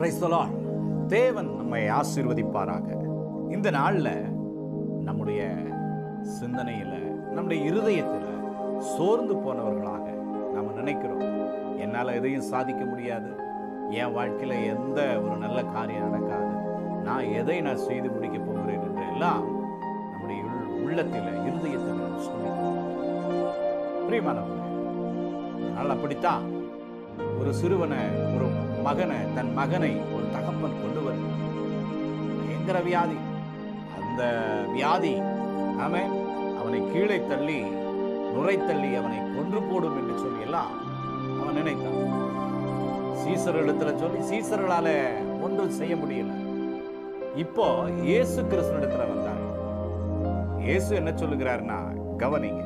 Praise the Lord. தேவன் நம்மை ஆசீர்வதிப்பாராக இந்த நாள்ல நம்முடைய சிந்தனையில நம்முடைய இருதயத்துல சோர்ந்து போனவர்களாக நாம நினைக்கிறோம் என்னால எதையும் சாதிக்க முடியாது என் வாழ்க்கையில எந்த ஒரு நல்ல காரியம் நடக்காது நான் எதை நான் செய்து முடிக்க போகிறேன் என்று எல்லாம் நம்முடைய உள்- உள்ளத்தில இருதயத்தில் நாம் சொல்லிக்கிறோம் பிரியமானவர்களே அதனால் அப்படித்தான் ஒரு சிறுவனை ஒரு மகனை தன் மகனை ஒரு தகப்பன் கொண்டு வருகிறார் பயங்கர வியாதி அந்த வியாதி ஆமென் அவனை கீழே தள்ளி நுரை தள்ளி அவனை கொன்று போடும் என்று சொல்லி எல்லாம் அவன் நினைத்தான் சீசர் இடத்துல சொல்லி சீசர்களால ஒன்றும் செய்ய முடியல இப்போ இயேசு கிறிஸ்துவிடத்துல வந்தாங்க இயேசு என்ன சொல்லுகிறார்னா கவனிங்க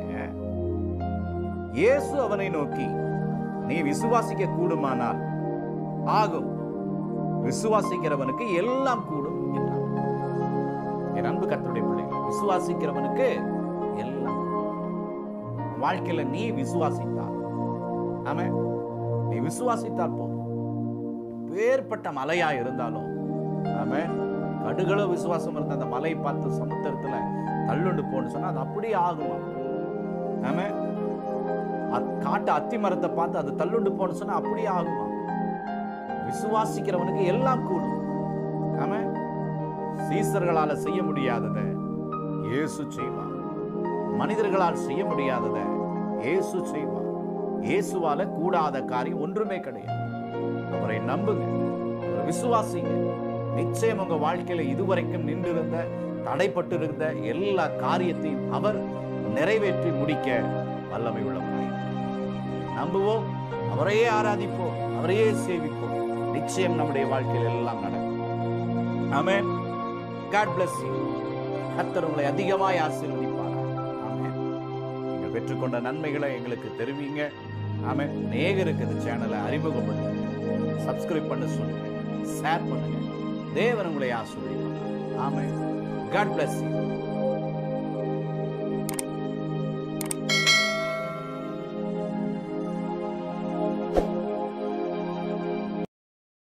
இயேசு அவனை நோக்கி நீ விசுவாசிக்க கூடுமானால் ஆகும் விசுவாசிக்கிறவனுக்கு எல்லாம் கூடும் என்றார் என் அன்பு கர்த்தருடைய பிள்ளைகள் விசுவாசிக்கிறவனுக்கு எல்லாம் கூடும். வாழ்க்கையில நீ விசுவாசித்தால் ஆமென் நீ விசுவாசித்தால் போதும் வேறுபட்ட மலையா இருந்தாலும் ஆமென் கடுகளோ விசுவாசம் இருந்த அந்த மலை பார்த்து சமுத்திரத்துல தள்ளுண்டு போன்னு சொன்னா அது அப்படியே ஆகுமா ஆமென் அத்- காட்டு அத்தி மரத்தை பார்த்து அது தள்ளுண்டு போன்னு சொன்னா அப்படியே ஆகுமா விசுவாசிக்கிறவனுக்கு எல்லாம் கூடும் ஆமென் சீசர்களால செய்ய முடியாததை இயேசு செய்வார் மனிதர்களால் செய்ய முடியாததை இயேசு செய்வார் இயேசுவால கூடாத காரியம் ஒன்றுமே கிடையாது அவரை நம்புங்க அவரை விசுவாசிங்க நிச்சயம் உங்க வாழ்க்கையில இதுவரைக்கும் நின்றிருந்த தடைப்பட்டிருந்த எல்லா காரியத்தையும் அவர் நிறைவேற்றி முடிக்க வல்லமை உள்ளவராய் நம்புவோம் அவரையே ஆராதிப்போம் அவரையே சேவிப்போம் நிச்சயம் நம்முடைய வாழ்க்கையில் எல்லாம் நடக்கும் ஆமென் காட் bless you கர்த்தர் உங்களை அதிகமாய் ஆசீர்வதிப்பாரா ஆமென் நீங்கள் பெற்றுக்கொண்ட நன்மைகளை எங்களுக்கு தெரிவிங்க ஆமென் நேகருக்கு இந்த சேனலை அறிமுகப்படுத்துங்க சப்ஸ்கிரைப் பண்ண சொல்லுங்க ஷேர் பண்ணுங்க தேவன் உங்களை ஆசீர்வதிப்பார் ஆமென் காட் bless you